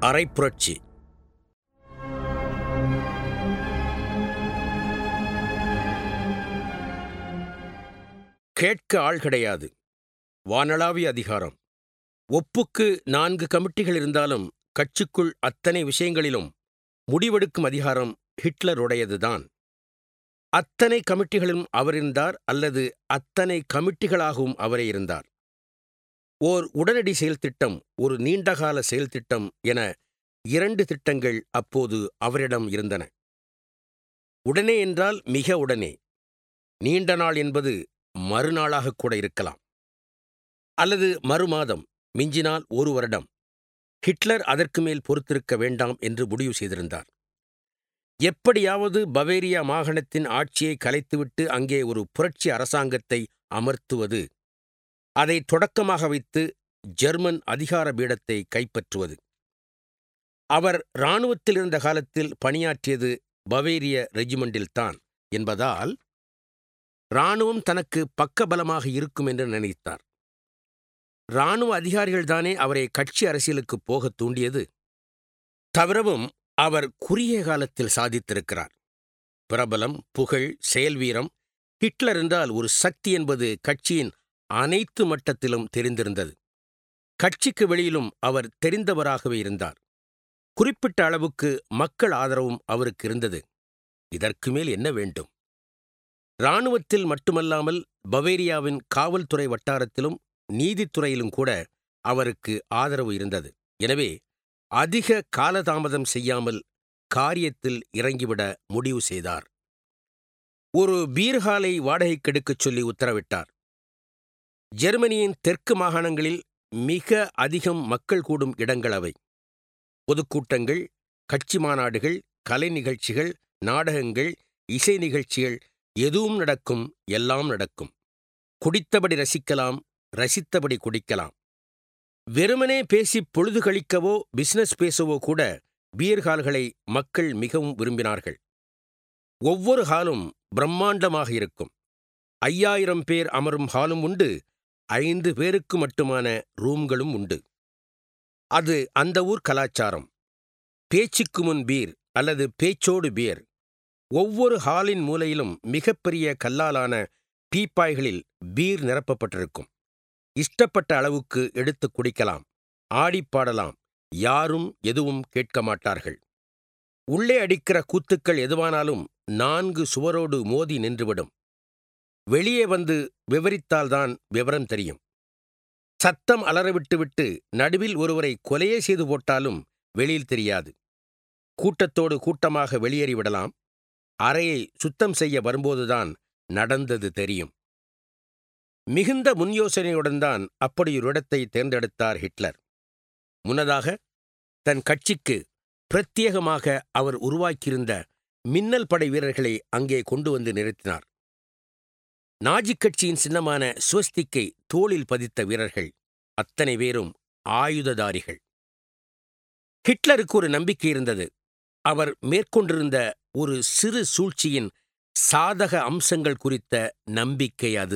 அரைப்புரட்சி கேட்க ஆள் கிடையாது வானளாவிய அதிகாரம் ஒப்புக்கு நான்கு கமிட்டிகள் இருந்தாலும் கட்சிக்குள் அத்தனை விஷயங்களிலும் முடிவெடுக்கும் அதிகாரம் ஹிட்லருடையதுதான் அத்தனை கமிட்டிகளும் அவர் இருந்தார் அல்லது அத்தனை கமிட்டிகளாகவும் அவரே இருந்தார் ஓர் உடனடி செயல்திட்டம் ஒரு நீண்டகால செயல்திட்டம் என இரண்டு திட்டங்கள் அப்போது அவரிடம் இருந்தன உடனே என்றால் மிக உடனே நீண்ட நாள் என்பது மறுநாளாக கூட இருக்கலாம் அல்லது மறுமாதம் மிஞ்சினால் ஒரு வருடம் ஹிட்லர் அதற்கு மேல் பொறுத்திருக்க வேண்டாம் என்று முடிவு செய்திருந்தார் எப்படியாவது பவேரியா மாகாணத்தின் ஆட்சியை கலைத்துவிட்டு அங்கே ஒரு புரட்சி அரசாங்கத்தை அமர்த்துவது அதை தொடக்கமாக வைத்து ஜெர்மன் அதிகார பீடத்தை கைப்பற்றுவது அவர் இராணுவத்தில் இருந்த காலத்தில் பணியாற்றியது பவேரிய ரெஜிமெண்டில்தான் என்பதால் இராணுவம் தனக்கு பக்கபலமாக இருக்கும் என்று நினைத்தார் இராணுவ அதிகாரிகள்தானே அவரை கட்சி அரசியலுக்கு போகத் தூண்டியது தவிரவும் அவர் குறுகிய காலத்தில் சாதித்திருக்கிறார் பிரபலம் புகழ் செயல்வீரம் ஹிட்லர் என்றால் ஒரு சக்தி என்பது கட்சியின் அனைத்து மட்டத்திலும் தெரிந்திருந்தது கட்சிக்கு வெளியிலும் அவர் தெரிந்தவராகவே இருந்தார் குறிப்பிட்ட அளவுக்கு மக்கள் ஆதரவும் அவருக்கு இருந்தது இதற்கு மேல் என்ன வேண்டும் இராணுவத்தில் மட்டுமல்லாமல் பவேரியாவின் காவல்துறை வட்டாரத்திலும் நீதித்துறையிலும் கூட அவருக்கு ஆதரவு இருந்தது எனவே அதிக காலதாமதம் செய்யாமல் காரியத்தில் இறங்கிவிட முடிவு செய்தார் ஒரு பீர்ஹாலை வாடகைக்கெடுக்கச் சொல்லி உத்தரவிட்டார் ஜெர்மனியின் தெற்கு மாகாணங்களில் மிக அதிகம் மக்கள் கூடும் இடங்கள் அவை பொதுக்கூட்டங்கள் கட்சி மாநாடுகள் கலை நிகழ்ச்சிகள் நாடகங்கள் இசை நிகழ்ச்சிகள் எதுவும் நடக்கும் எல்லாம் நடக்கும் குடித்தபடி ரசிக்கலாம் ரசித்தபடி குடிக்கலாம் வெறுமனே பேசி பொழுது கழிக்கவோ பிசினஸ் பேசவோ கூட பீர் ஹால்களை மக்கள் மிகவும் விரும்பினார்கள் ஒவ்வொரு ஹாலும் பிரம்மாண்டமாக இருக்கும் ஐயாயிரம் பேர் அமரும் ஹாலும் உண்டு ஐந்து பேருக்கு மட்டுமான ரூம்களும் உண்டு அது அந்த ஊர் கலாச்சாரம் பேச்சுக்கு முன் பீர் அல்லது பேச்சோடு பீர் ஒவ்வொரு ஹாலின் மூலையிலும் மிகப்பெரிய கல்லாலான பீப்பாய்களில் பீர் நிரப்பப்பட்டிருக்கும் இஷ்டப்பட்ட அளவுக்கு எடுத்துக் குடிக்கலாம் ஆடிப்பாடலாம் யாரும் எதுவும் கேட்க மாட்டார்கள் உள்ளே அடிக்கிற கூத்துக்கள் எதுவானாலும் நான்கு சுவரோடு மோதி நின்றுவிடும் வெளியே வந்து விவரித்தால்தான் விவரம் தெரியும் சத்தம் அலறவிட்டுவிட்டு நடுவில் ஒருவரை கொலையே செய்து போட்டாலும் வெளியில் தெரியாது கூட்டத்தோடு கூட்டமாக வெளியேறிவிடலாம் அறையை சுத்தம் செய்ய வரும்போதுதான் நடந்தது தெரியும் மிகுந்த முன்யோசனையுடன் தான் அப்படியொரு இடத்தை தேர்ந்தெடுத்தார் ஹிட்லர் முன்னதாக தன் கட்சிக்கு பிரத்யேகமாக அவர் உருவாக்கியிருந்த மின்னல் படை வீரர்களை அங்கே கொண்டு வந்து நிறுத்தினார் நாஜிக் கட்சியின் சின்னமான சுவஸ்திக்கை தோளில் பதித்த வீரர்கள் அத்தனை பேரும் ஆயுததாரிகள் ஹிட்லருக்கு ஒரு நம்பிக்கை இருந்தது அவர் மேற்கொண்டிருந்த ஒரு சிறு சூழ்ச்சியின் சாதக அம்சங்கள் குறித்த நம்பிக்கை அது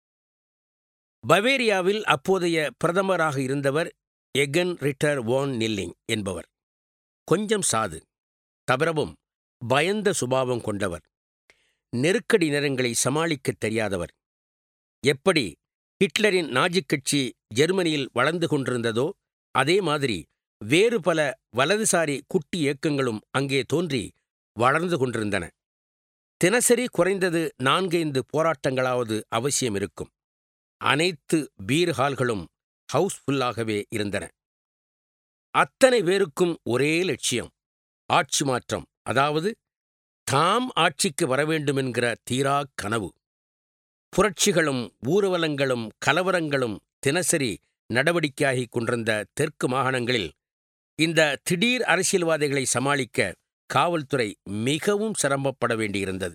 பவேரியாவில் அப்போதைய பிரதமராக இருந்தவர் எகன் ரிட்டர் வான் நில்லிங் என்பவர் கொஞ்சம் சாது தவிரவும் பயந்த சுபாவம் கொண்டவர் நெருக்கடி நேரங்களை சமாளிக்கத் தெரியாதவர் எப்படி ஹிட்லரின் நாஜிக் கட்சி ஜெர்மனியில் வளர்ந்து கொண்டிருந்ததோ அதே மாதிரி வேறு பல வலதுசாரி குட்டி இயக்கங்களும் அங்கே தோன்றி வளர்ந்து கொண்டிருந்தன தினசரி குறைந்தது நான்கைந்து போராட்டங்களாவது அவசியம் இருக்கும் அனைத்து பீர் ஹால்களும் ஹவுஸ்ஃபுல்லாகவே இருந்தன அத்தனை பேருக்கும் ஒரே லட்சியம் ஆட்சி மாற்றம் அதாவது தாம் ஆட்சிக்கு வரவேண்டுமென்கிற தீரா கனவு புரட்சிகளும் ஊர்வலங்களும் கலவரங்களும் தினசரி நடவடிக்கையாகிக் கொண்டிருந்த தெற்கு மாகாணங்களில் இந்த திடீர் அரசியல்வாதிகளை சமாளிக்க காவல்துறை மிகவும் சிரமப்பட வேண்டியிருந்தது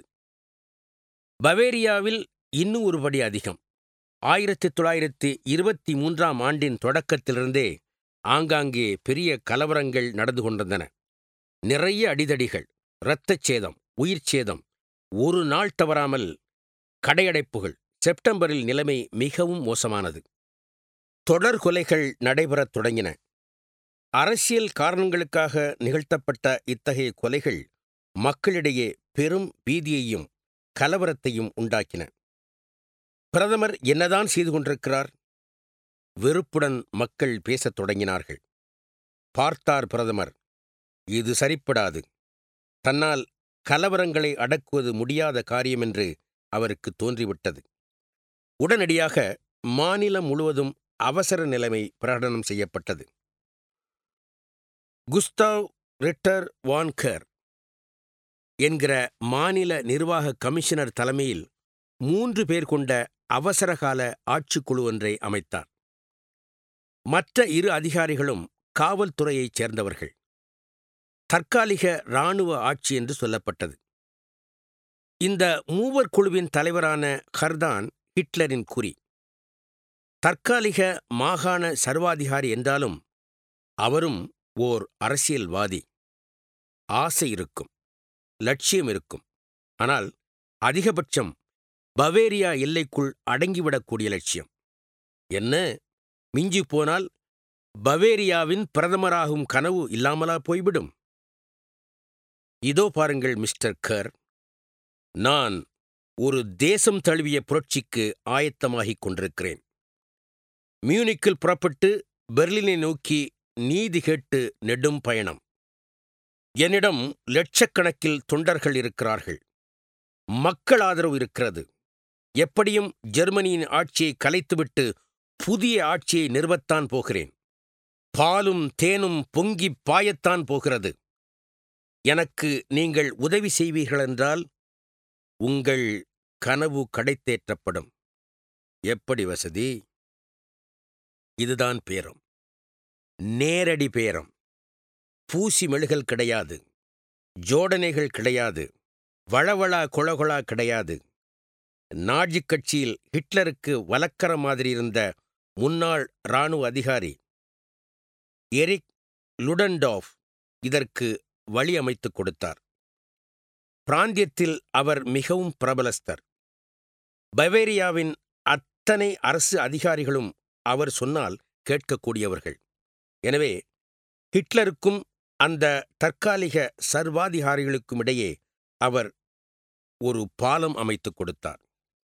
பவேரியாவில் இன்னும் ஒரு படி அதிகம் ஆயிரத்தி தொள்ளாயிரத்தி இருபத்தி மூன்றாம் ஆண்டின் தொடக்கத்திலிருந்தே ஆங்காங்கே பெரிய கலவரங்கள் நடந்து கொண்டிருந்தன நிறைய அடிதடிகள் இரத்தச் சேதம் உயிர்ச் சேதம் ஒரு நாள் தவறாமல் கடையடைப்புகள் செப்டம்பரில் நிலைமை மிகவும் மோசமானது தொடர் கொலைகள் நடைபெறத் தொடங்கின அரசியல் காரணங்களுக்காக நிகழ்த்தப்பட்ட இத்தகைய கொலைகள் மக்களிடையே பெரும் பீதியையும் கலவரத்தையும் உண்டாக்கின பிரதமர் என்னதான் செய்து கொண்டிருக்கிறார் வெறுப்புடன் மக்கள் பேசத் தொடங்கினார்கள் பார்த்தார் பிரதமர் இது சரிப்படாது தன்னால் கலவரங்களை அடக்குவது முடியாத காரியம் என்று அவருக்கு தோன்றிவிட்டது உடனடியாக மாநிலம் முழுவதும் அவசர நிலைமை பிரகடனம் செய்யப்பட்டது குஸ்தாவ் ரிட்டர் வான்கர் என்கிற மாநில நிர்வாக கமிஷனர் தலைமையில் மூன்று பேர் கொண்ட அவசரகால ஆட்சிக்குழு ஒன்றை அமைத்தார் மற்ற இரு அதிகாரிகளும் காவல்துறையைச் சேர்ந்தவர்கள் தற்காலிக இராணுவ ஆட்சி என்று சொல்லப்பட்டது இந்த மூவர் குழுவின் தலைவரான ஹர்தான் ஹிட்லரின் குறி தற்காலிக மாகாண சர்வாதிகாரி என்றாலும் அவரும் ஓர் அரசியல்வாதி ஆசை இருக்கும் லட்சியம் இருக்கும் ஆனால் அதிகபட்சம் பவேரியா எல்லைக்குள் அடங்கிவிடக்கூடிய லட்சியம் என்ன மிஞ்சி போனால் பவேரியாவின் பிரதமராகும் கனவு இல்லாமலா போய்விடும் இதோ பாருங்கள் மிஸ்டர் கர் நான் ஒரு தேசம் தழுவிய புரட்சிக்கு ஆயத்தமாகிக் கொண்டிருக்கிறேன் மியூனிக்கில் புறப்பட்டு பெர்லினை நோக்கி நீதி கேட்டு நெடும் பயணம் என்னிடம் லட்சக்கணக்கில் தொண்டர்கள் இருக்கிறார்கள் மக்கள் ஆதரவு இருக்கிறது எப்படியும் ஜெர்மனியின் ஆட்சியை கலைத்துவிட்டு புதிய ஆட்சியை நிறுவத்தான் போகிறேன் பாலும் தேனும் பொங்கி பாயத்தான் போகிறது எனக்கு நீங்கள் உதவி செய்வீர்களென்றால் உங்கள் கனவு கடைத்தேற்றப்படும் எப்படி வசதி இதுதான் பேரம் நேரடி பேரம் பூசி மெழுகல் கிடையாது ஜோடனைகள் கிடையாது வளவளா கொளகொளா கிடையாது நாஜி கட்சியில் ஹிட்லருக்கு வலக்கர மாதிரி இருந்த முன்னாள் இராணுவ அதிகாரி எரிக் லுடன்டாஃப் இதற்கு வழி அமைத்துக் கொடுத்தார் பிராந்தியத்தில் அவர் மிகவும் பிரபலஸ்தர் பவேரியாவின் அத்தனை அரசு அதிகாரிகளும் அவர் சொன்னால் கேட்கக்கூடியவர்கள் எனவே ஹிட்லருக்கும் அந்த தற்காலிக சர்வாதிகாரிகளுக்கும் இடையே அவர் ஒரு பாலம் அமைத்துக் கொடுத்தார்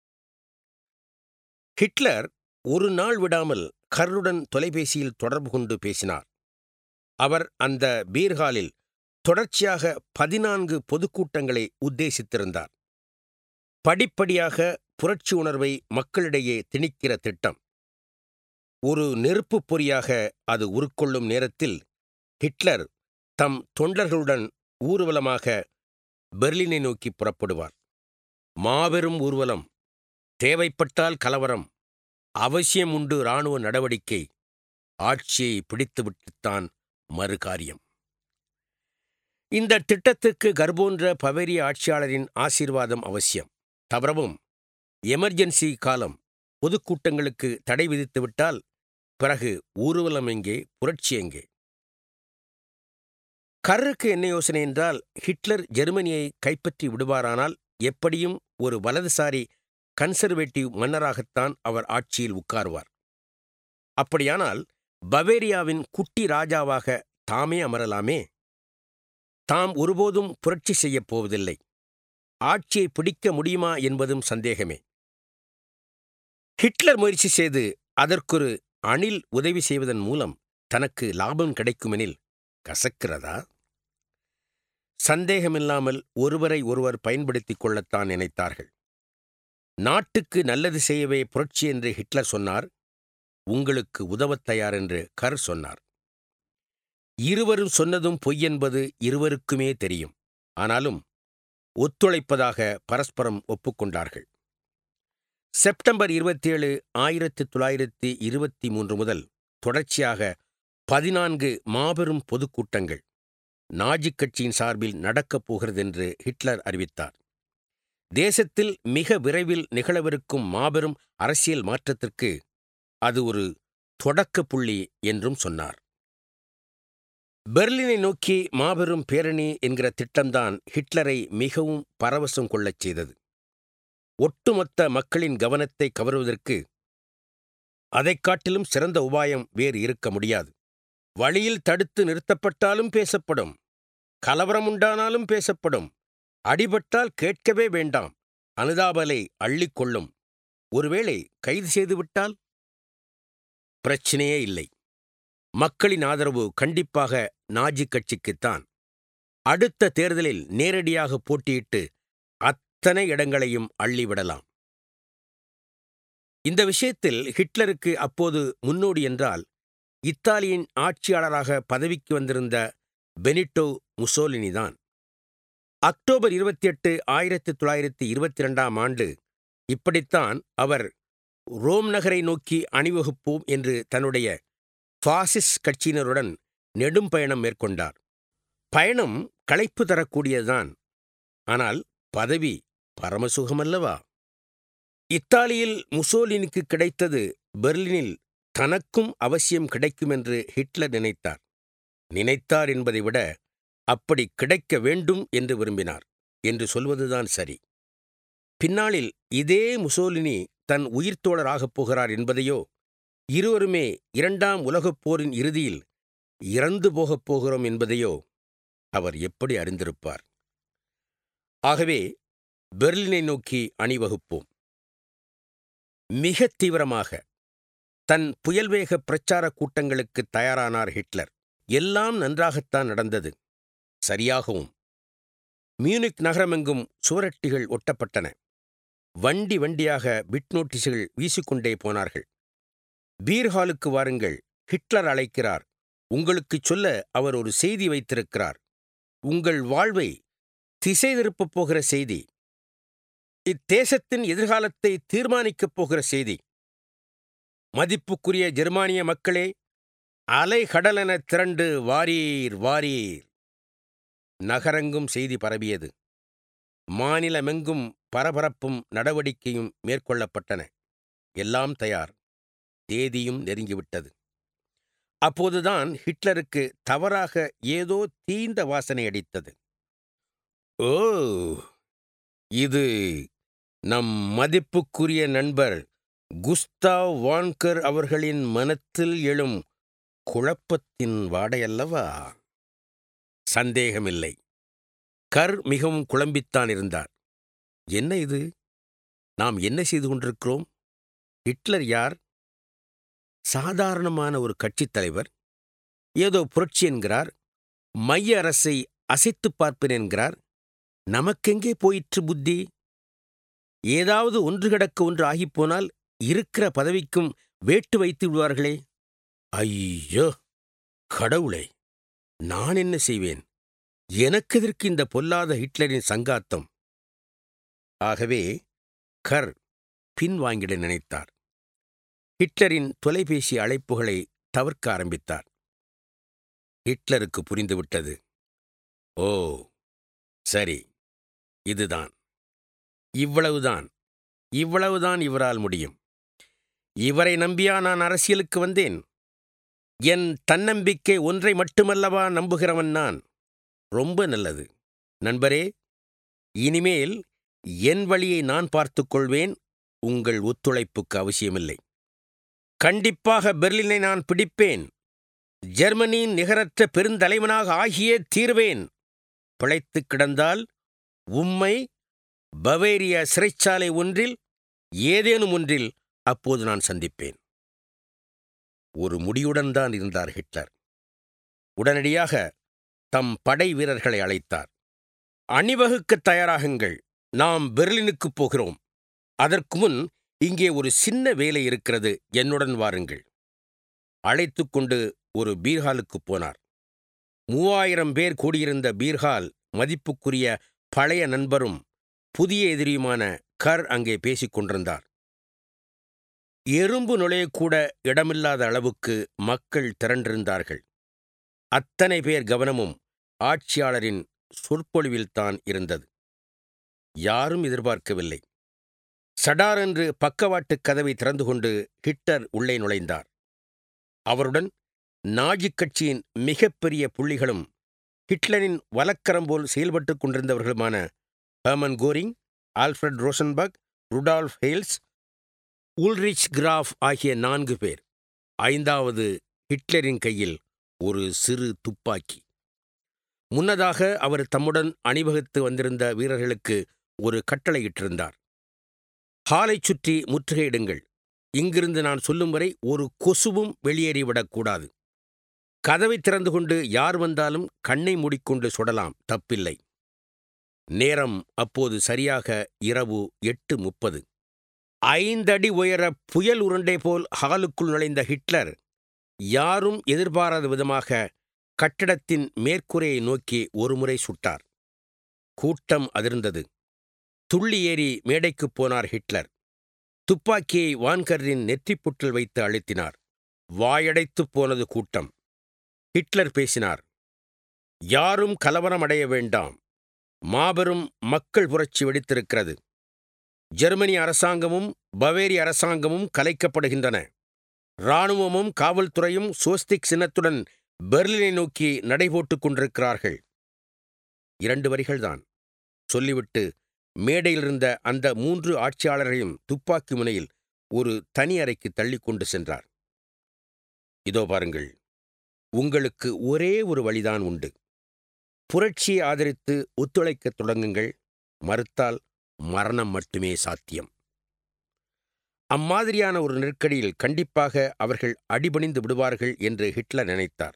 ஹிட்லர் ஒரு நாள் விடாமல் கர்ருடன் தொலைபேசியில் தொடர்பு கொண்டு பேசினார் அவர் அந்த பீர்ஹாலில் தொடர்ச்சியாக பதினான்கு பொதுக்கூட்டங்களை உத்தேசித்திருந்தார் படிப்படியாக புரட்சி உணர்வை மக்களிடையே திணிக்கிற திட்டம் ஒரு நெருப்புப் பொறியாக அது உருக்கொள்ளும் நேரத்தில் ஹிட்லர் தம் தொண்டர்களுடன் ஊர்வலமாக பெர்லினை நோக்கி புறப்படுவார் மாபெரும் ஊர்வலம் தேவைப்பட்டால் கலவரம் அவசியம் உண்டு இராணுவ நடவடிக்கை ஆட்சியை பிடித்துவிட்டுத்தான் மறுகாரியம் இந்த திட்டத்துக்கு கர்ப்போன்ற பவேரிய ஆட்சியாளரின் ஆசீர்வாதம் அவசியம் தவறவும் எமர்ஜென்சி காலம் பொதுக்கூட்டங்களுக்கு தடை விதித்துவிட்டால் பிறகு ஊர்வலம் எங்கே புரட்சி எங்கே கர்ருக்கு என்ன யோசனை என்றால் ஹிட்லர் ஜெர்மனியை கைப்பற்றி விடுவாரானால் எப்படியும் ஒரு வலதுசாரி கன்சர்வேட்டிவ் மன்னராகத்தான் அவர் ஆட்சியில் உட்காருவார் அப்படியானால் பவேரியாவின் குட்டி ராஜாவாக தாமே அமரலாமே தாம் ஒருபோதும் புரட்சி செய்யப் போவதில்லை ஆட்சியை பிடிக்க முடியுமா என்பதும் சந்தேகமே ஹிட்லர் முயற்சி செய்து அதற்கொரு அணில் உதவி செய்வதன் மூலம் தனக்கு லாபம் கிடைக்குமெனில் கசக்கிறதா சந்தேகமில்லாமல் ஒருவரை ஒருவர் பயன்படுத்திக் கொள்ளத்தான் நினைத்தார்கள் நாட்டுக்கு நல்லது செய்யவே புரட்சி என்று ஹிட்லர் சொன்னார் உங்களுக்கு உதவத் தயார் என்று கர் சொன்னார் இருவரும் சொன்னதும் பொய் என்பது இருவருக்குமே தெரியும் ஆனாலும் ஒத்துழைப்பதாக பரஸ்பரம் ஒப்புக்கொண்டார்கள் செப்டம்பர் இருபத்தேழு ஆயிரத்தி தொள்ளாயிரத்தி இருபத்தி மூன்று முதல் தொடர்ச்சியாக பதினான்கு மாபெரும் பொதுக்கூட்டங்கள் நாஜிக் கட்சியின் சார்பில் நடக்கப் போகிறதென்று ஹிட்லர் அறிவித்தார் தேசத்தில் மிக விரைவில் நிகழவிருக்கும் மாபெரும் அரசியல் மாற்றத்திற்கு அது ஒரு தொடக்க புள்ளி என்றும் சொன்னார் பெர்லினை நோக்கி மாபெரும் பேரணி என்கிற திட்டம்தான் ஹிட்லரை மிகவும் பரவசம் கொள்ளச் செய்தது ஒட்டுமொத்த மக்களின் கவனத்தை கவருவதற்கு அதைக் காட்டிலும் சிறந்த உபாயம் வேறு இருக்க முடியாது வழியில் தடுத்து நிறுத்தப்பட்டாலும் பேசப்படும் கலவரம் உண்டானாலும் பேசப்படும் அடிபட்டால் கேட்கவே வேண்டாம் அனுதாபலை அள்ளிக்கொள்ளும் ஒருவேளை கைது செய்துவிட்டால் பிரச்சனையே இல்லை மக்களின் ஆதரவு கண்டிப்பாக நாஜி கட்சிக்குத்தான் அடுத்த தேர்தலில் நேரடியாக போட்டியிட்டு அத்தனை இடங்களையும் அள்ளிவிடலாம் இந்த விஷயத்தில் ஹிட்லருக்கு அப்போது முன்னோடி என்றால் இத்தாலியின் ஆட்சியாளராக பதவிக்கு வந்திருந்த பெனிட்டோ முசோலினிதான் அக்டோபர் இருபத்தி எட்டு ஆயிரத்தி தொள்ளாயிரத்தி இருபத்தி ரெண்டாம் ஆண்டு இப்படித்தான் அவர் ரோம் நகரை நோக்கி அணிவகுப்போம் என்று தன்னுடைய பாசிஸ் கட்சியினருடன் நெடும் பயணம் மேற்கொண்டார் பயணம் களைப்பு தரக்கூடியதுதான் ஆனால் பதவி பரமசுகமல்லவா இத்தாலியில் முசோலினிக்கு கிடைத்தது பெர்லினில் தனக்கும் அவசியம் கிடைக்கும் என்று ஹிட்லர் நினைத்தார் நினைத்தார் என்பதை விட அப்படி கிடைக்க வேண்டும் என்று விரும்பினார் என்று சொல்வதுதான் சரி பின்னாளில் இதே முசோலினி தன் உயிர்த்தோழராகப் போகிறார் என்பதையோ இருவருமே இரண்டாம் உலகப் போரின் இறுதியில் இறந்து போகப் போகிறோம் என்பதையோ அவர் எப்படி அறிந்திருப்பார் ஆகவே பெர்லினை நோக்கி அணிவகுப்போம் மிக தீவிரமாக தன் புயல்வேக பிரச்சார கூட்டங்களுக்கு தயாரானார் ஹிட்லர் எல்லாம் நன்றாகத்தான் நடந்தது சரியாகவும் மியூனிக் நகரமெங்கும் சுவரட்டிகள் ஒட்டப்பட்டன வண்டி வண்டியாக பிட் நோட்டீஸுகள் வீசிக்கொண்டே போனார்கள் பீர்ஹாலுக்கு வாருங்கள் ஹிட்லர் அழைக்கிறார் உங்களுக்குச் சொல்ல அவர் ஒரு செய்தி வைத்திருக்கிறார் உங்கள் வாழ்வை திசை திருப்பப் போகிற செய்தி இத்தேசத்தின் எதிர்காலத்தை தீர்மானிக்கப் போகிற செய்தி மதிப்புக்குரிய ஜெர்மானிய மக்களே அலை கடலென திரண்டு வாரீர் வாரீர் நகரெங்கும் செய்தி பரவியது மாநிலமெங்கும் பரபரப்பும் நடவடிக்கையும் மேற்கொள்ளப்பட்டன எல்லாம் தயார் தேதியும் நெருங்கிவிட்டது அப்போதுதான் ஹிட்லருக்கு தவறாக ஏதோ தீந்த வாசனை அடித்தது ஓ இது நம் மதிப்புக்குரிய நண்பர் குஸ்தாவ் வான்கர் அவர்களின் மனத்தில் எழும் குழப்பத்தின் வாடையல்லவா சந்தேகமில்லை கர் மிகவும் குழம்பித்தான் இருந்தார் என்ன இது நாம் என்ன செய்து கொண்டிருக்கிறோம் ஹிட்லர் யார் சாதாரணமான ஒரு கட்சித் தலைவர் ஏதோ புரட்சி என்கிறார் மைய அரசை அசைத்துப் பார்ப்பேன் என்கிறார் நமக்கெங்கே போயிற்று புத்தி ஏதாவது ஒன்று கிடக்க ஒன்று ஆகிப்போனால் இருக்கிற பதவிக்கும் வேட்டு வைத்து விடுவார்களே ஐயோ கடவுளே நான் என்ன செய்வேன் எனக்கெதற்கு இந்த பொல்லாத ஹிட்லரின் சங்காத்தம் ஆகவே கர் பின்வாங்கிட நினைத்தார் ஹிட்லரின் தொலைபேசி அழைப்புகளை தவிர்க்க ஆரம்பித்தார் ஹிட்லருக்கு புரிந்துவிட்டது ஓ சரி இதுதான் இவ்வளவுதான் இவ்வளவுதான் இவரால் முடியும் இவரை நம்பியா நான் அரசியலுக்கு வந்தேன் என் தன்னம்பிக்கை ஒன்றை மட்டுமல்லவா நம்புகிறவன் நான் ரொம்ப நல்லது நண்பரே இனிமேல் என் வழியை நான் பார்த்துக் கொள்வேன் உங்கள் ஒத்துழைப்புக்கு அவசியமில்லை கண்டிப்பாக பெர்லினை நான் பிடிப்பேன் ஜெர்மனியின் நிகரற்ற பெருந்தலைவனாக ஆகியே தீர்வேன் பிழைத்துக் கிடந்தால் உம்மை பவேரிய சிறைச்சாலை ஒன்றில் ஏதேனும் ஒன்றில் அப்போது நான் சந்திப்பேன் ஒரு முடியுடன் தான் இருந்தார் ஹிட்லர் உடனடியாக தம் படை வீரர்களை அழைத்தார் அணிவகுக்கத் தயாராகுங்கள் நாம் பெர்லினுக்குப் போகிறோம் அதற்கு முன் இங்கே ஒரு சின்ன வேலை இருக்கிறது என்னுடன் வாருங்கள் அழைத்துக் கொண்டு ஒரு பீர்ஹாலுக்குப் போனார் மூவாயிரம் பேர் கூடியிருந்த பீர்ஹால் மதிப்புக்குரிய பழைய நண்பரும் புதிய எதிரியுமான கர் அங்கே பேசிக் கொண்டிருந்தார் எறும்பு நுழையக்கூட இடமில்லாத அளவுக்கு மக்கள் திரண்டிருந்தார்கள் அத்தனை பேர் கவனமும் ஆட்சியாளரின் சொற்பொழிவில்தான் இருந்தது யாரும் எதிர்பார்க்கவில்லை சடார் என்று பக்கவாட்டுக் கதவை திறந்து கொண்டு ஹிட்லர் உள்ளே நுழைந்தார் அவருடன் நாஜிக் கட்சியின் மிகப்பெரிய புள்ளிகளும் ஹிட்லரின் வலக்கரம் போல் செயல்பட்டுக் கொண்டிருந்தவர்களுமான Hermann Goering Alfred Rosenberg Rudolf Hess Ulrich Graf ஆகிய நான்கு பேர் ஐந்தாவது ஹிட்லரின் கையில் ஒரு சிறு துப்பாக்கி முன்னதாக அவர் தம்முடன் அணிவகுத்து வந்திருந்த வீரர்களுக்கு ஒரு கட்டளையிட்டிருந்தார் ஹாலைச் சுற்றி முற்றுகையிடுங்கள் இங்கிருந்து நான் சொல்லும் வரை ஒரு கொசுவும் வெளியேறிவிடக்கூடாது கதவை திறந்து கொண்டு யார் வந்தாலும் கண்ணை மூடிக்கொண்டு சுடலாம் தப்பில்லை நேரம் அப்போது சரியாக இரவு எட்டு முப்பது ஐந்தடி உயர புயல் உருண்டை போல் ஹாலுக்குள் நுழைந்த ஹிட்லர் யாரும் எதிர்பாராத விதமாக கட்டடத்தின் மேற்கூரையை நோக்கி ஒருமுறை சுட்டார் கூட்டம் அதிர்ந்தது துள்ளி ஏறி மேடைக்குப் போனார் ஹிட்லர் துப்பாக்கியை வான்கரின் நெற்றிப்புற்றில் வைத்து அழுத்தினார் வாயடைத்துப் போனது கூட்டம் ஹிட்லர் பேசினார் யாரும் கலவரம் அடைய வேண்டாம் மாபெரும் மக்கள் புரட்சி வெடித்திருக்கிறது ஜெர்மனி அரசாங்கமும் பவேரி அரசாங்கமும் கலைக்கப்படுகின்றன இராணுவமும் காவல்துறையும் சோஸ்திக் சின்னத்துடன் பெர்லினை நோக்கி நடைபோட்டுக் கொண்டிருக்கிறார்கள் இரண்டு வரிகள்தான் சொல்லிவிட்டு மேடையிலிருந்த அந்த மூன்று ஆட்சியாளர்களையும் துப்பாக்கி முனையில் ஒரு தனி அறைக்கு தள்ளிக் கொண்டு சென்றார் இதோ பாருங்கள் உங்களுக்கு ஒரே ஒரு வழிதான் உண்டு புரட்சியை ஆதரித்து ஒத்துழைக்கத் தொடங்குங்கள் மறுத்தால் மரணம் மட்டுமே சாத்தியம் அம்மாதிரியான ஒரு நெருக்கடியில் கண்டிப்பாக அவர்கள் அடிபணிந்து விடுவார்கள் என்று ஹிட்லர் நினைத்தார்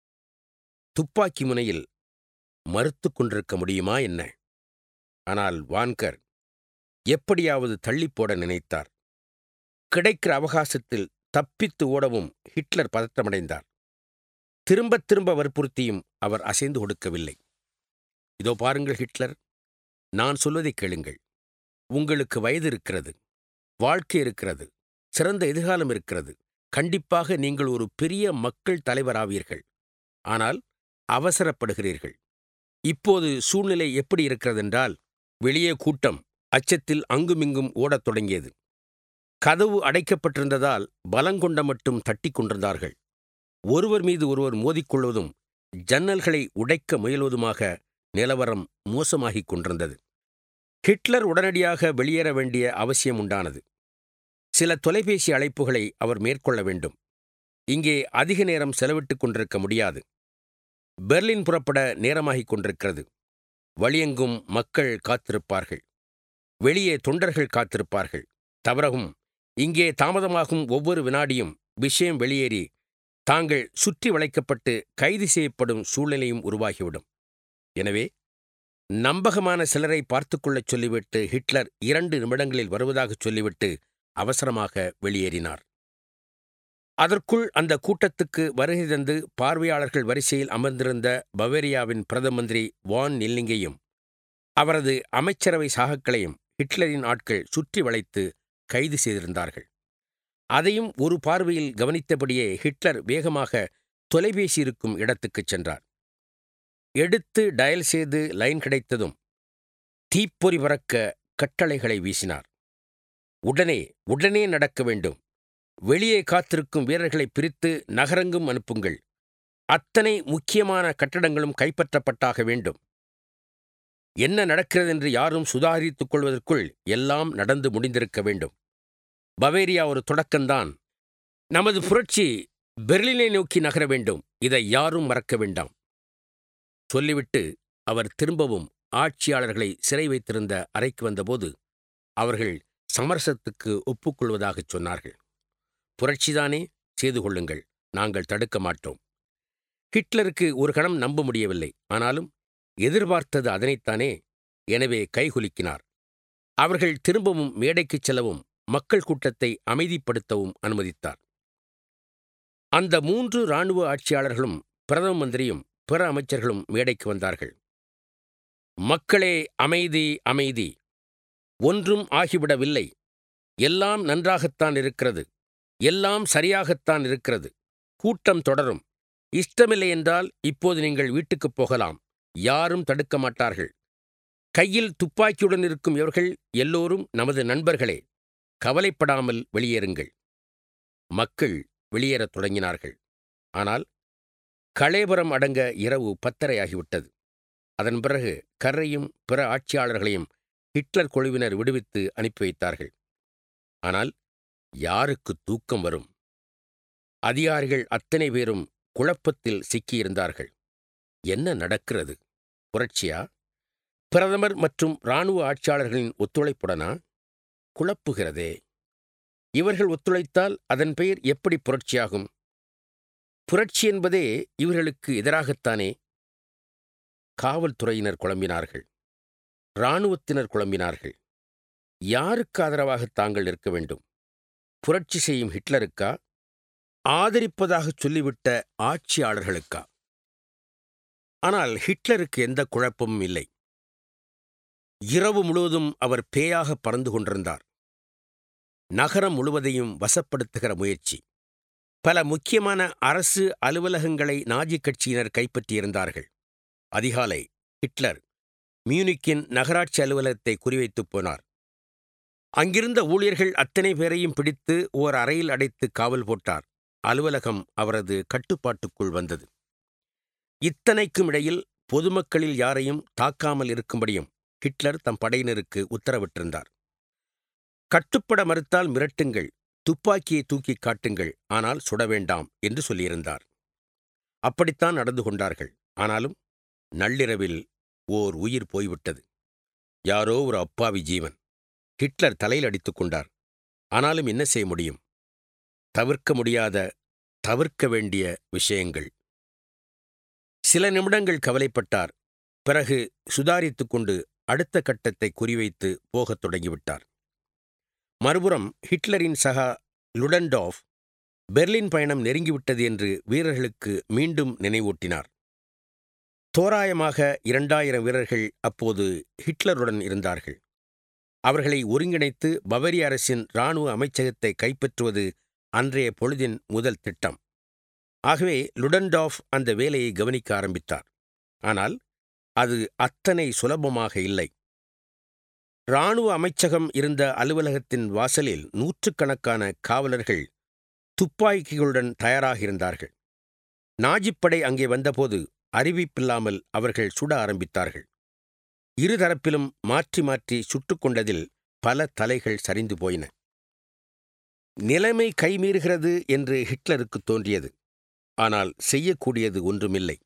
துப்பாக்கி முனையில் மறுத்துக் கொண்டிருக்க முடியுமா என்ன ஆனால் வான்கர் எப்படியாவது தள்ளிப்போட நினைத்தார் கிடைக்கிற அவகாசத்தில் தப்பித்து ஓடவும் ஹிட்லர் பதற்றமடைந்தார் திரும்பத் திரும்ப வற்புறுத்தியும் அவர் அசைந்து கொடுக்கவில்லை இதோ பாருங்கள் ஹிட்லர் நான் சொல்வதை கேளுங்கள் உங்களுக்கு வயது இருக்கிறது வாழ்க்கை இருக்கிறது சிறந்த எதிர்காலம் இருக்கிறது கண்டிப்பாக நீங்கள் ஒரு பெரிய மக்கள் தலைவராவீர்கள் ஆனால் அவசரப்படுகிறீர்கள் இப்போது சூழ்நிலை எப்படி இருக்கிறதென்றால் வெளியே கூட்டம் அச்சத்தில் அங்குமிங்கும் ஓடத் தொடங்கியது கதவு அடைக்கப்பட்டிருந்ததால் பலங்கொண்ட மட்டும் தட்டிக் கொண்டிருந்தார்கள் ஒருவர் மீது ஒருவர் மோதிக்கொள்வதும் ஜன்னல்களை உடைக்க முயல்வதுமாக நிலவரம் மோசமாகிக் கொண்டிருந்தது ஹிட்லர் உடனடியாக வெளியேற வேண்டிய அவசியம் உண்டானது சில தொலைபேசி அழைப்புகளை அவர் மேற்கொள்ள வேண்டும் இங்கே அதிக நேரம் செலவிட்டுக் கொண்டிருக்க முடியாது பெர்லின் புறப்பட நேரமாகிக் கொண்டிருக்கிறது வழியெங்கும் மக்கள் காத்திருப்பார்கள் வெளியே தொண்டர்கள் காத்திருப்பார்கள் தவறகும் இங்கே தாமதமாகும் ஒவ்வொரு வினாடியும் விஷயம் வெளியேறி தாங்கள் சுற்றி வளைக்கப்பட்டு கைது செய்யப்படும் சூழ்நிலையும் உருவாகிவிடும் எனவே நம்பகமான சிலரை பார்த்துக்கொள்ளச் சொல்லிவிட்டு ஹிட்லர் இரண்டு நிமிடங்களில் வருவதாகச் சொல்லிவிட்டு அவசரமாக வெளியேறினார் அதற்குள் அந்த கூட்டத்துக்கு வருகை தந்து பார்வையாளர்கள் வரிசையில் அமர்ந்திருந்த பவேரியாவின் பிரதம மந்திரி வான் நில்லிங்கையும் அவரது அமைச்சரவை சாகக்களையும் ஹிட்லரின் ஆட்கள் சுற்றி வளைத்து கைது செய்திருந்தார்கள் அதையும் ஒரு பார்வையில் கவனித்தபடியே ஹிட்லர் வேகமாக தொலைபேசி இருக்கும் இடத்துக்குச் சென்றார் எடுத்து டயல் செய்து லைன் கிடைத்ததும் தீப்பொறி பறக்க கட்டளைகளை வீசினார் உடனே உடனே நடக்க வேண்டும் வெளியே காத்திருக்கும் வீரர்களை பிரித்து நகரங்கும் அனுப்புங்கள் அத்தனை முக்கியமான கட்டடங்களும் கைப்பற்றப்பட்டாக வேண்டும் என்ன நடக்கிறது என்று யாரும் சுதாரித்துக் கொள்வதற்குள் எல்லாம் நடந்து முடிந்திருக்க வேண்டும் பவேரியா ஒரு தொடக்கம்தான் நமது புரட்சி பெர்லினை நோக்கி நகர வேண்டும் இதை யாரும் மறக்க வேண்டாம் சொல்லிவிட்டு அவர் திரும்பவும் ஆட்சியாளர்களை சிறை வைத்திருந்த அறைக்கு வந்தபோது அவர்கள் சமரசத்துக்கு ஒப்புக்கொள்வதாகச் சொன்னார்கள் புரட்சிதானே செய்து கொள்ளுங்கள் நாங்கள் தடுக்க மாட்டோம் ஹிட்லருக்கு ஒரு கணம் நம்ப முடியவில்லை ஆனாலும் எதிர்பார்த்தது அதனைத்தானே எனவே கைகுலுக்கினார் அவர்கள் திரும்பவும் மேடைக்குச் செல்லவும் மக்கள் கூட்டத்தை அமைதிப்படுத்தவும் அனுமதித்தார் அந்த மூன்று இராணுவ ஆட்சியாளர்களும் பிரதம மந்திரியும் பிற அமைச்சர்களும் மேடைக்கு வந்தார்கள் மக்களே அமைதி அமைதி ஒன்றும் ஆகிவிடவில்லை எல்லாம் நன்றாகத்தான் இருக்கிறது எல்லாம் சரியாகத்தான் இருக்கிறது கூட்டம் தொடரும் இஷ்டமில்லை என்றால் இப்போது நீங்கள் வீட்டுக்குப் போகலாம் யாரும் தடுக்க மாட்டார்கள் கையில் துப்பாக்கியுடன் இருக்கும் இவர்கள் எல்லோரும் நமது நண்பர்களே கவலைப்படாமல் வெளியேறுங்கள் மக்கள் வெளியேறத் தொடங்கினார்கள் ஆனால் கலேபரம் அடங்க இரவு பத்தரையாகிவிட்டது அதன் பிறகு கர்ரையும் பிற ஆட்சியாளர்களையும் ஹிட்லர் குழுவினர் விடுவித்து அனுப்பி வைத்தார்கள் ஆனால் யாருக்கு தூக்கம் வரும் அதிகாரிகள் அத்தனை பேரும் குழப்பத்தில் சிக்கியிருந்தார்கள் என்ன நடக்கிறது புரட்சியா பிரதமர் மற்றும் இராணுவ ஆட்சியாளர்களின் ஒத்துழைப்புடனா குழப்புகிறதே இவர்கள் ஒத்துழைத்தால் அதன் பெயர் எப்படி புரட்சியாகும் புரட்சி என்பதே இவர்களுக்கு எதிராகத்தானே காவல்துறையினர் குழம்பினார்கள் இராணுவத்தினர் குழம்பினார்கள் யாருக்கு ஆதரவாக தாங்கள் இருக்க வேண்டும் புரட்சி செய்யும் ஹிட்லருக்கா ஆதரிப்பதாக சொல்லிவிட்ட ஆட்சியாளர்களுக்கா ஆனால் ஹிட்லருக்கு எந்த குழப்பமும் இல்லை இரவு முழுவதும் அவர் பேயாக பறந்து கொண்டிருந்தார் நகரம் முழுவதையும் வசப்படுத்துகிற முயற்சி பல முக்கியமான அரசு அலுவலகங்களை நாஜி கட்சியினர் கைப்பற்றியிருந்தார்கள் அதிகாலை ஹிட்லர் மியூனிக்கின் நகராட்சி அலுவலகத்தை குறிவைத்துப் போனார் அங்கிருந்த ஊழியர்கள் அத்தனை பேரையும் பிடித்து ஓர் அறையில் அடைத்து காவல் போட்டார் அலுவலகம் அவரது கட்டுப்பாட்டுக்குள் வந்தது இத்தனைக்கும் இடையில் பொதுமக்களில் யாரையும் தாக்காமல் இருக்கும்படியும் ஹிட்லர் தம் படையினருக்கு உத்தரவிட்டிருந்தார் கட்டுப்பட மறுத்தால் மிரட்டுங்கள் துப்பாக்கியை தூக்கிக் காட்டுங்கள் ஆனால் சுட வேண்டாம் என்று சொல்லியிருந்தார் அப்படித்தான் நடந்து கொண்டார்கள் ஆனாலும் நள்ளிரவில் ஓர் உயிர் போய்விட்டது யாரோ ஒரு அப்பாவி ஜீவன் ஹிட்லர் தலையில் அடித்துக் கொண்டார் ஆனாலும் என்ன செய்ய முடியும் தவிர்க்க முடியாத தவிர்க்க வேண்டிய விஷயங்கள் சில நிமிடங்கள் கவலைப்பட்டார் பிறகு சுதாரித்துக் கொண்டு அடுத்த கட்டத்தை குறிவைத்து போகத் தொடங்கிவிட்டார் மறுபுறம் ஹிட்லரின் சகா லுடன்டாஃப் பெர்லின் பயணம் நெருங்கிவிட்டது என்று வீரர்களுக்கு மீண்டும் நினைவூட்டினார் தோராயமாக இரண்டாயிரம் வீரர்கள் அப்போது ஹிட்லருடன் இருந்தார்கள் அவர்களை ஒருங்கிணைத்து பவரிய அரசின் இராணுவ அமைச்சகத்தை கைப்பற்றுவது அன்றைய பொழுதின் முதல் திட்டம் ஆகவே லுடன்டாஃப் அந்த வேலையை கவனிக்க ஆரம்பித்தார் ஆனால் அது அத்தனை சுலபமாக இல்லை இராணுவ அமைச்சகம் இருந்த அலுவலகத்தின் வாசலில் நூற்றுக்கணக்கான காவலர்கள் துப்பாக்கிகளுடன் தயாராக இருந்தார்கள் நாஜிப்படை அங்கே வந்தபோது அறிவிப்பில்லாமல் அவர்கள் சுட ஆரம்பித்தார்கள் இருதரப்பிலும் மாற்றி மாற்றி சுட்டுக் கொண்டதில் பல தலைகள் சரிந்து போயின நிலைமை கைமீறுகிறது என்று ஹிட்லருக்கு தோன்றியது ஆனால் செய்யக்கூடியது ஒன்றுமில்லை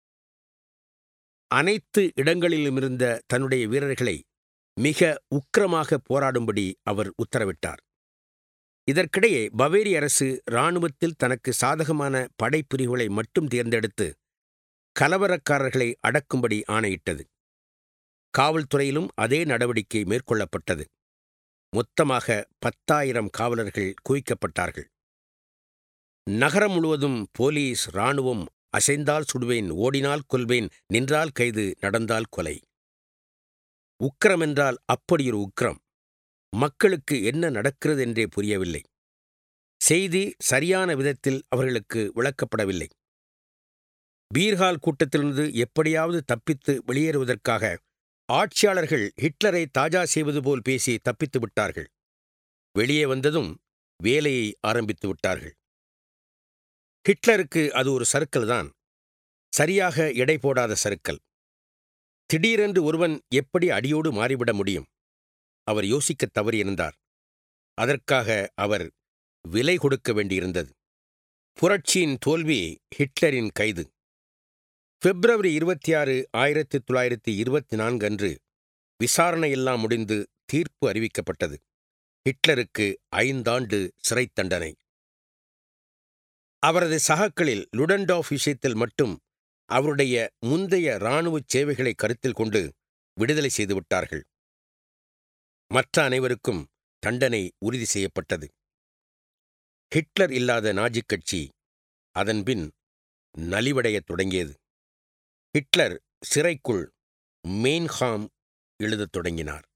அனைத்து இடங்களிலுமிருந்த தன்னுடைய வீரர்களை மிக உக்கிரமாக போராடும்படி அவர் உத்தரவிட்டார் இதற்கிடையே பவேரி அரசு இராணுவத்தில் தனக்கு சாதகமான படைப்பிரிவுகளை மட்டும் தேர்ந்தெடுத்து கலவரக்காரர்களை அடக்கும்படி ஆணையிட்டது காவல்துறையிலும் அதே நடவடிக்கை மேற்கொள்ளப்பட்டது மொத்தமாக பத்தாயிரம் காவலர்கள் குவிக்கப்பட்டார்கள் நகரம் முழுவதும் போலீஸ் இராணுவம் அசைந்தால் சுடுவேன் ஓடினால் கொல்வேன் நின்றால் கைது நடந்தால் கொலை உக்கிரம் என்றால் அப்படியொரு உக்கிரம் மக்களுக்கு என்ன நடக்கிறது என்றே புரியவில்லை செய்தி சரியான விதத்தில் அவர்களுக்கு விளக்கப்படவில்லை பீர்ஹால் கூட்டத்திலிருந்து எப்படியாவது தப்பித்து வெளியேறுவதற்காக ஆட்சியாளர்கள் ஹிட்லரை தாஜா செய்வது போல் பேசி தப்பித்து விட்டார்கள் வெளியே வந்ததும் வேலையை ஆரம்பித்து விட்டார்கள் ஹிட்லருக்கு அது ஒரு சர்க்கிள் தான் சரியாக எடை போடாத சர்க்கிள் திடீரென்று ஒருவன் எப்படி அடியோடு மாறிவிட முடியும் அவர் யோசிக்கத் தவறியிருந்தார் அதற்காக அவர் விலை கொடுக்க வேண்டியிருந்தது புரட்சியின் தோல்வி ஹிட்லரின் கைது பிப்ரவரி இருபத்தி ஆறு ஆயிரத்தி தொள்ளாயிரத்தி இருபத்தி நான்கு அன்று விசாரணையெல்லாம் முடிந்து தீர்ப்பு அறிவிக்கப்பட்டது ஹிட்லருக்கு ஐந்தாண்டு சிறைத் தண்டனை அவரது சகாக்களில் லுடன்டாஃப் விஷயத்தில் மட்டும் அவருடைய முந்தைய இராணுவச் சேவைகளை கருத்தில் கொண்டு விடுதலை செய்துவிட்டார்கள் மற்ற அனைவருக்கும் தண்டனை உறுதி செய்யப்பட்டது ஹிட்லர் இல்லாத நாஜிக் கட்சி அதன்பின் நலிவடையத் தொடங்கியது ஹிட்லர் சிறைக்குள் மெயின்ஹாம் எழுதத் தொடங்கினார்